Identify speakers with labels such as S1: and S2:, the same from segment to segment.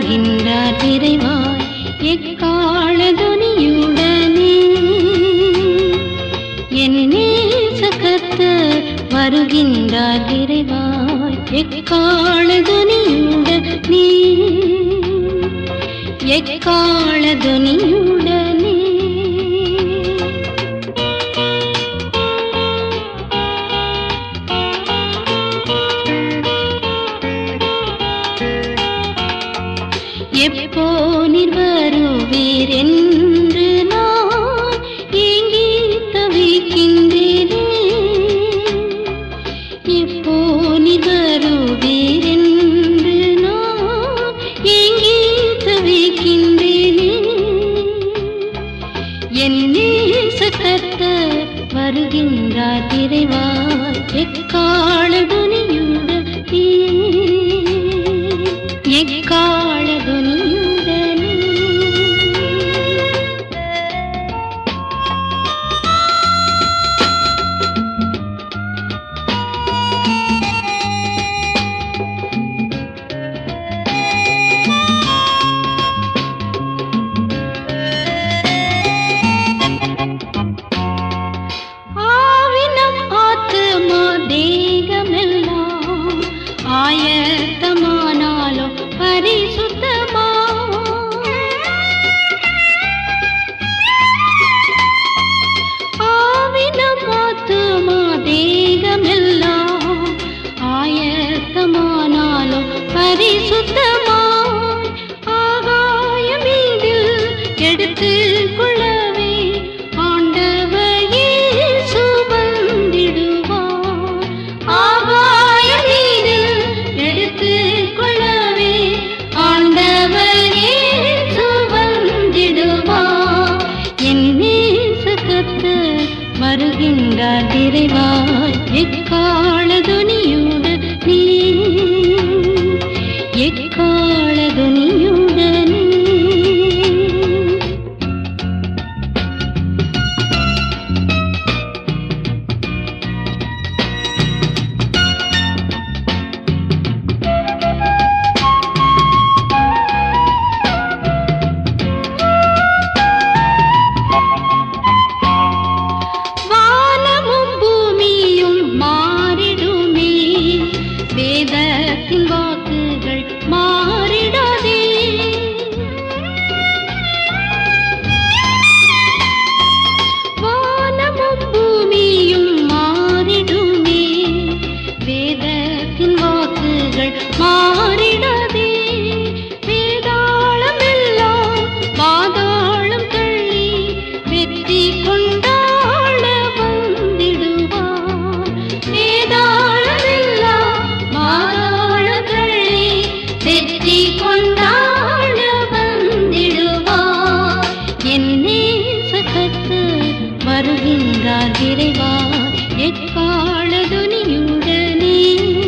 S1: வருகின்றார் விரைவாய் எக்கால துணியுடனே என் நேச கர்த்தர் வருகின்றார் விரைவாய் எக்கால துணியுடனே எக்கால துணியுடனே எப்போ நீர் வருவீர் என்று நான் ஏங்கி தவிக்கின்றேனே எப்போ நீர் வருவீர் என்று நான் ஏங்கி தவிக்கின்றேனே என் நேச கர்த்தர் வருகின்றார் இறைவாய் எக்கால துணியுடனே எக்கால துணியுடனே ஆவினம் ஆத்துமா தேகமெல்லாம் ஆயத்தமானாலும் பரிசுத்தமா ஆவினம் ஆத்துமா தேகமெல்லாம் ஆயத்தமானாலும் பரிசுத்தமாய் ஆகாயமீதில் எடுத்துக் கொள்ளவே ஆண்டவர் இயேசு வந்திடுவார் ஆகாயமீதில் எடுத்துக் கொள்ளவே ஆண்டவர் இயேசு வந்திடுவார் என் நேச கர்த்தர் வருகின்றார் விரைவாய் எக்கால துணியுடனே எக்கால துணியுடனே வானமும் பூமியும் மாறிடுமே வேதத்தின் வாக்குகள் மாறிடாதே வானமும் பூமியும் மாறிடுமே வேதத்தின் வாக்குகள் மாறிடாதே வேதாளம் எல்லாம் பாதாளம் தள்ளி வெற்றி கொண்டாட வந்திடுவார் வேதாளம் எல்லாம் பாதாளம் தள்ளி வெற்றி கொண்டாட வந்திடுவார் என் நேச கர்த்தர் வருகின்றார் விரைவார் எக்கால துணியுடனே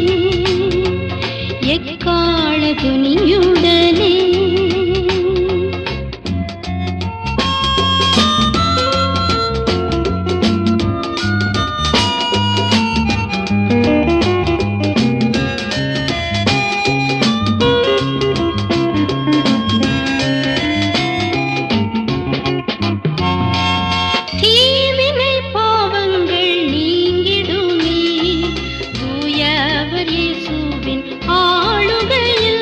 S1: எக்கால துணியுடனே தீவினை பாவங்கள் நீங்கிடுமே தூயவர் இயேசுவின் ஆளுகையில்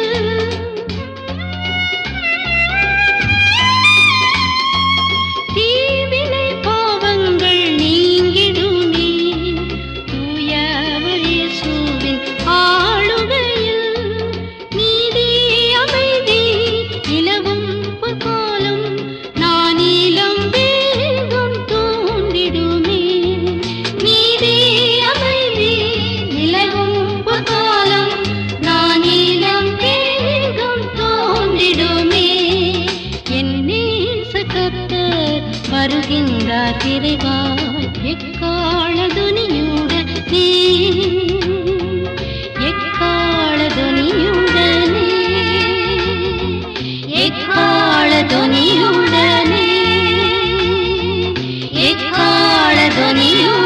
S1: தீவினை பாவங்கள் நீங்கிடுமே தூயவர் இயேசுவின் ஆளுகையில் நீதி அமைதி நிலவும் பொற்காலம் நானிலம் வேகம் தோன்றிடுமே நீதி அமைதி நிலவும் பொற்காலம் நானிலம் வேகம் தோன்றிடுமே என் நேச கர்த்தர் வருகின்றார் விரைவாய் எக்கால துணியுடனே எக்கால துணியுடனே எக்கால துணியுடனே எக்கால துணியுடனே